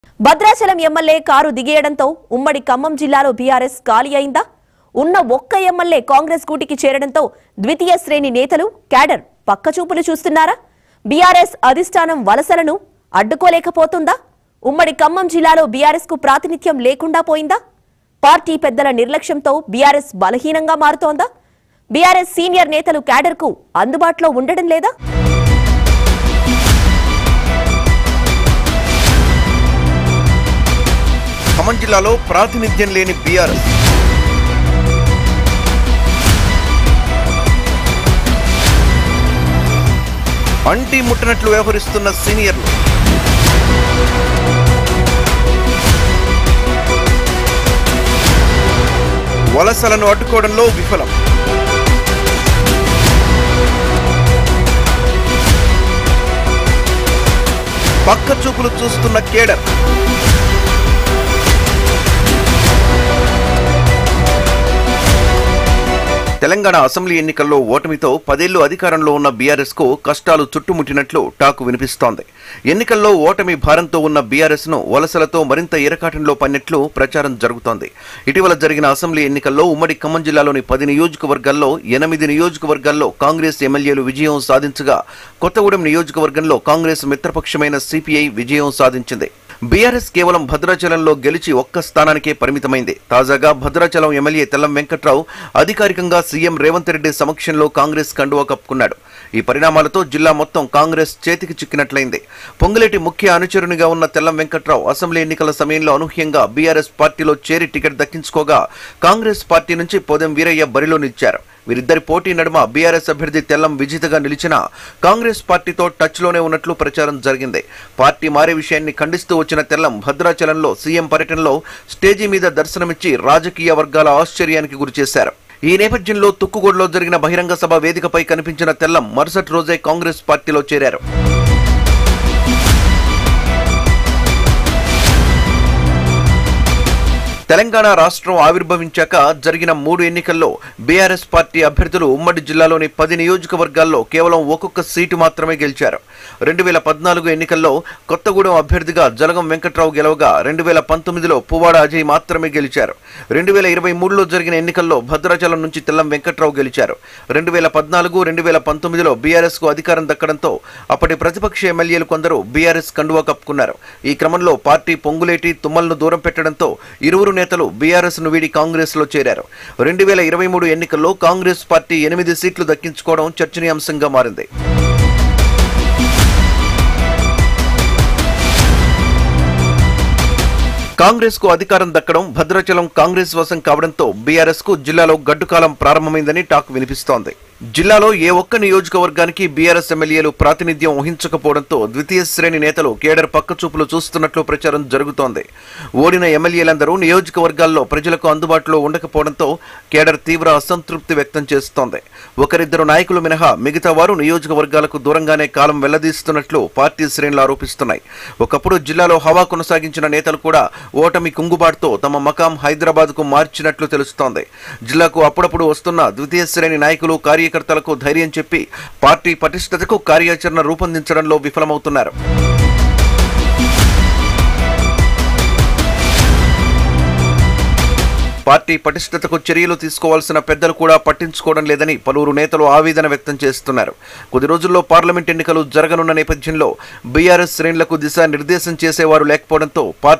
Bhadrachalam MLA car దిగేయడంతో ఉమ్మడి ఖమ్మం జిల్లాలో BRS ఖాళీ అయిందా ఉన్న ఒక్క ఎమ్మెల్యే కాంగ్రెస్ కూటికి చేరడంతో ద్వితీయ శ్రేణి నేతలు క్యాడర్ పక్కచూపులు చూస్తున్నారా బీఆర్ఎస్ అధిష్టానం వలసలను అడ్డుకోలేకపోతుందా ఉమ్మడి ఖమ్మం జిల్లాలో బీఆర్ఎస్ కు ప్రాతినిధ్యం లేకుండా పోయిందా పార్టీ పెద్దల నిర్లక్ష్యంతో బీఆర్ఎస్ బలహీనంగా మారుతోందా బీఆర్ఎస్ సీనియర్ నేతలు క్యాడర్కు అందుబాటులో ఉండడం లేదా ఖమ్మం జిల్లాలో ప్రాతినిధ్యం లేని బీఆర్ఎస్ అంటి ముట్టనట్లు వ్యవహరిస్తున్న సీనియర్లు వలసలను అడ్డుకోవడంలో విఫలం పక్క చూపులు చూస్తున్న కేడర్ తెలంగాణ అసెంబ్లీ ఎన్నికల్లో ఓటమితో పదేళ్లు అధికారంలో ఉన్న బీఆర్ఎస్ కు కష్టాలు చుట్టుముట్టినట్లు టాకు వినిపిస్తోంది ఎన్నికల్లో ఓటమి భారంతో ఉన్న బీఆర్ఎస్ ను వలసలతో మరింత ఇరకాటంలో పడినట్లు ప్రచారం జరుగుతోంది ఇటీవల జరిగిన అసెంబ్లీ ఎన్నికల్లో ఉమ్మడి ఖమ్మం జిల్లాలోని పది నియోజకవర్గాల్లో ఎనిమిది నియోజకవర్గాల్లో కాంగ్రెస్ ఎమ్మెల్యేలు విజయం సాధించగా కొత్తగూడెం నియోజకవర్గంలో కాంగ్రెస్ మిత్రపక్షమైన సిపిఐ విజయం సాధించింది బీఆర్ఎస్ కేవలం భద్రాచలంలో గెలిచి ఒక్క స్థానానికే పరిమితమైంది తాజాగా భద్రాచలం ఎమ్మెల్యే తెల్లం వెంకట్రావు అధికారికంగా సీఎం రేవంత్ రెడ్డి సమక్షంలో కాంగ్రెస్ కండువా కప్పుకున్నాడు ఈ పరిణామాలతో జిల్లా మొత్తం కాంగ్రెస్ చేతికి చిక్కినట్లయింది పొంగులేటి ముఖ్య అనుచరునిగా ఉన్న తెల్లం వెంకట్రావు అసెంబ్లీ ఎన్నికల సమయంలో అనూహ్యంగా బీఆర్ఎస్ పార్టీలో చేరి టికెట్ దక్కించుకోగా కాంగ్రెస్ పార్టీ నుంచి పొదెం వీరయ్య బరిలో నిలిచారు వీరిద్దరి పోటీ నడుమ బీఆర్ఎస్ అభ్యర్థి తెల్లం విజితగా నిలిచిన కాంగ్రెస్ పార్టీతో టచ్లోనే ఉన్నట్లు ప్రచారం జరిగింది పార్టీ మారే విషయాన్ని ఖండిస్తూ వచ్చిన తెల్లం భద్రాచలంలో సీఎం పర్యటనలో స్టేజీ మీద దర్శనమిచ్చి రాజకీయ వర్గాల ఆశ్చర్యానికి గురిచేశారు ఈ నేపథ్యంలో తుక్కుగూడలో జరిగిన బహిరంగ సభ వేదికపై కనిపించిన తెల్లం మరుసటి రోజే కాంగ్రెస్ పార్టీలో చేరారు తెలంగాణ రాష్ట్రం ఆవిర్భవించాక జరిగిన మూడు ఎన్నికల్లో బీఆర్ఎస్ పార్టీ అభ్యర్థులు ఉమ్మడి జిల్లాలోని పది నియోజకవర్గాల్లో కేవలం ఒక్కొక్క సీటు మాత్రమే గెలిచారు రెండు వేల పద్నాలుగు ఎన్నికల్లో కొత్తగూడెం అభ్యర్థిగా జలగం వెంకట్రావు గెలవగా రెండు వేల పంతొమ్మిదిలో పువ్వాడ అజయ్ మాత్రమే గెలిచారు రెండు వేల ఇరవై మూడులో జరిగిన ఎన్నికల్లో భద్రాచలం నుంచి తెల్లం వెంకట్రావు గెలిచారు రెండు వేల పద్నాలుగు రెండు వేల పంతొమ్మిదిలో బీఆర్ఎస్ కు అధికారం దక్కడంతో అప్పటి ప్రతిపక్ష ఎమ్మెల్యేలు కొందరు బీఆర్ఎస్ కండువా కప్పుకున్నారు ఈ క్రమంలో పార్టీ పొంగులేటి తుమ్మలను దూరం పెట్టడంతో ఇరువురు నేతలు బీఆర్ఎస్ ను వీడి కాంగ్రెస్ లో చేరారు రెండు వేల ఇరవై మూడు ఎన్నికల్లో కాంగ్రెస్ పార్టీ ఎనిమిది సీట్లు దక్కించుకోవడం చర్చనీయాంశంగా మారింది కాంగ్రెస్ కు అధికారం దక్కడం భద్రాచలం కాంగ్రెస్ వశం కావడంతో బీఆర్ఎస్ కు జిల్లాలో గడ్డుకాలం ప్రారంభమైందని టాక్ వినిపిస్తోంది జిల్లాలో ఏ ఒక్క నియోజకవర్గానికి బీఆర్ఎస్ ఎమ్మెల్యేలు ప్రాతినిధ్యం వహించకపోవడంతో ద్వితీయ శ్రేణి నేతలు కేడర్ పక్కచూపులు చూస్తున్నట్లు ప్రచారం జరుగుతోంది ఓడిన ఎమ్మెల్యేలందరూ నియోజకవర్గాల్లో ప్రజలకు అందుబాటులో ఉండకపోవడంతో కేడర్ తీవ్ర అసంతృప్తి వ్యక్తం చేస్తోంది ఒకరిద్దరు నాయకులు మినహా మిగతా వారు నియోజకవర్గాలకు దూరంగానే కాలం వెళ్లదీస్తున్నట్లు పార్టీ శ్రేణులు ఆరోపిస్తున్నాయి ఒకప్పుడు జిల్లాలో హవా కొనసాగించిన నేతలు కూడా ఓటమి కుంగుబాటుతో తమ మకాం హైదరాబాద్ కు మార్చినట్లు తెలుస్తోంది జిల్లాకు అప్పుడప్పుడు వస్తున్న ద్వితీయ శ్రేణి నాయకులు కార్యకర్తలకు ధైర్యం చెప్పి పార్టీ పటిష్టతకు కార్యాచరణ రూపొందించడంలో విఫలమవుతున్నారు పార్టీ పటిష్టతకు చర్యలు తీసుకోవాల్సిన పెద్దలు కూడా పట్టించుకోవడం లేదని పలువురు నేతలు ఆవేదన వ్యక్తం చేస్తున్నారు కొద్ది రోజుల్లో పార్లమెంట్ ఎన్నికలు జరగనున్న నేపథ్యంలో బీఆర్ఎస్ శ్రేణులకు దిశా నిర్దేశం చేసేవారు లేకపోవడంతో పార్టీ